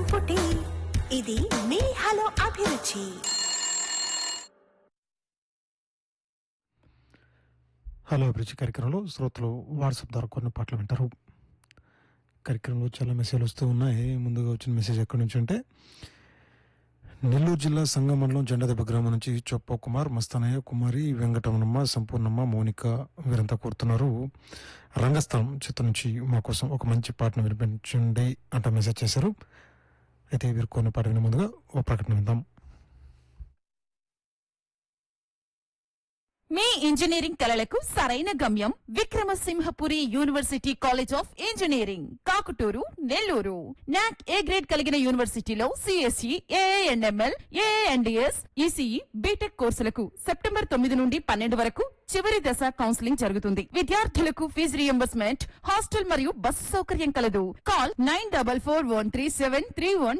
పుట్టి ఇది మీ హలో అభిరుచి హలో అభిరుచి కార్యక్రమంలో శ్రోతలు వాట్సాప్ ద్వారా కొన్ని పాటలు వింటారు కార్యక్రమంలో చాలా మెసేజ్లు వస్తూ ఉన్నాయి ముందుగా వచ్చిన మెసేజ్ ఎక్కడి నుంచి అంటే నెల్లూరు జిల్లా సంగం మండలం జెండదెబ్బ గ్రామం నుంచి చొప్ప కుమార్ మస్తానయ్య కుమారి వెంకటరమణమ్మ సంపూర్ణమ్మ మౌనిక వీరంతా కోరుతున్నారు రంగస్థలం చిత్రం నుంచి మా కోసం ఒక మంచి పాటను వినిపించండి అంట మెసేజ్ చేశారు అయితే వీరు కొన్ని పాట వినే ముందుగా ఓ ప్రకటన విందాం మీ ఇంజనీరింగ్ కలలకు సరైన గమ్యం Vikramasimhapuri university college of engineering Kakuturu Nellore NAAC A grade కలిగిన యూనివర్సిటీలో CSE ANML ANDS ECE BTech కోర్సులకు సెప్టెంబర్ తొమ్మిది నుండి పన్నెండు వరకు చివరి దశ కౌన్సిలింగ్ జరుగుతుంది విద్యార్థులకు ఫీజు రియంబర్స్మెంట్ హాస్టల్ మరియు బస్సు సౌకర్యం కలదు call nine double four one three seven three one